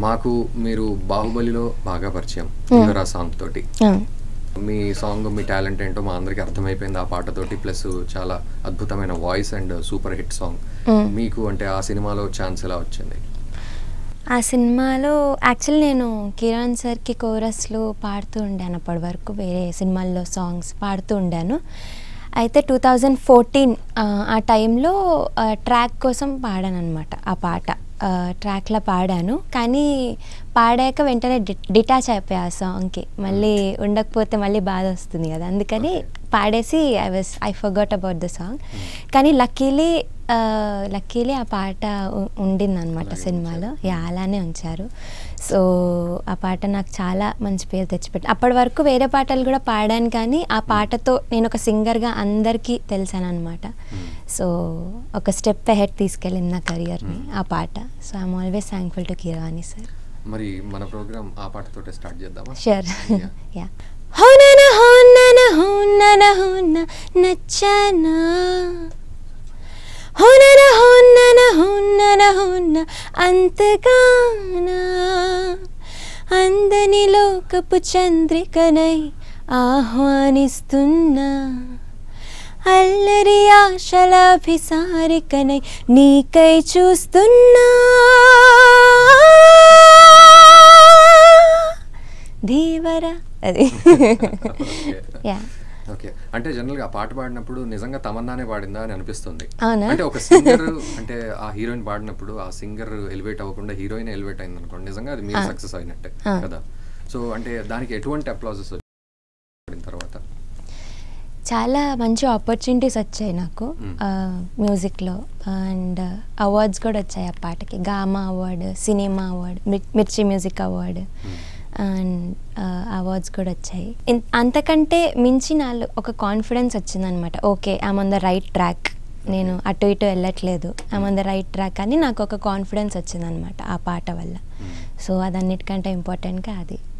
మాకు మీరు బాహుబలిలో బాగా పరిచయం యువరా సాంగ్ తోటి ఆ, మీ సాంగ్ మీ టాలెంట్ ఏంటో మా అందరికి అర్థమైపోయింది ఆ పాటతోటి ప్లస్ చాలా అద్భుతమైన voice and super hit song hmm. మీకు అంటే ఆ సినిమాలో ఛాన్స్ ఎలా వచ్చింది ఆ సినిమాలో యాక్చువల్ నేను కిరణ్ సార్కి కోరస్లో పాడుతూ ఉండాను అప్పటి వరకు వేరే సినిమాల్లో సాంగ్స్ పాడుతూ ఉండాను అయితే టూ థౌజండ్ ఫోర్టీన్ ఆ టైంలో ట్రాక్ కోసం పాడాను అనమాట ఆ పాట ట్రాక్లో పాడాను కానీ పాడాక వెంటనే డి డిటాచ్ అయిపోయా ఆ సాంగ్కి మళ్ళీ ఉండకపోతే మళ్ళీ బాధ వస్తుంది కదా అందుకని Okay. పాడేసి I was I forgot about the song కానీ లక్కీలీ లక్కీలీ ఆ పాట ఉ- ఉండిందనమాట అలాగే సినిమాలో ఉంచారు. యా అలానే ఉంచారు సో ఆ పాట నాకు చాలా మంచి పేరు తెచ్చిపెట్టి అప్పటి వరకు వేరే పాటలు కూడా పాడాను కానీ ఆ పాటతో నేను ఒక సింగర్గా అందరికీ తెలిసాను అనమాట Hmm. సో ఒక స్టెప్ హెడ్ తీసుకెళ్ళింది నా కెరియర్ని ఆ పాట so I'm always thankful to Keeravani sir మరి మన ప్రోగ్రామ్ ఆ పాటతోటే స్టార్ట్ చేద్దామా షూర్ Yeah. యా హోనన హోనన హోనన హోన నచ్చనా హోనన హోనన హోనన హోన అంతగానా అందని లోకపు చంద్రికనై ఆహ్వానిస్తున్నా అల్లరి ఆశలాభిసారికనై నీకై చూస్తున్నా ధీవరా అది యా ఓకే అంటే జనరల్ గా ఆ పాట పాడినప్పుడు నిజంగా తమన్నానే పాడిందా అని అనిపిస్తుంది అవునా? అంటే ఒక సింగర్ అంటే ఆ హీరోయిన్ పాడినప్పుడు ఆ సింగర్ ఎలివేట్ అవ్వకుండా హీరోయిన్ ఎలివేట్ అయింది అనుకోండి నిజంగా అది మీరు ఆ. సక్సెస్ అయినట్టే ఆ. కదా సో అంటే దానికి ఎటువంటి అప్లాజెస్ వచ్చిన తర్వాత చాలా మంచి ఆపర్చునిటీస్ వచ్చాయి నాకు మ్మ్. మ్యూజిక్లో అండ్ అవార్డ్స్ కూడా వచ్చాయి ఆ పాటకి Gama award cinema award Mirchi music award hmm. And awards కూడా వచ్చాయి ఇన్- అంతకంటే మించి నాలో ఒక కాన్ఫిడెన్స్ వచ్చిందనమాట okay I'm on the right track నేను అటు ఇటు వెళ్ళట్లేదు I'm on the right track అని నాకు ఒక కాన్ఫిడెన్స్ వచ్చిందనమాట ఆ పాట వల్ల మ్మ్. సో అదన్నిటికంటే ఇంపార్టెంట్గా అది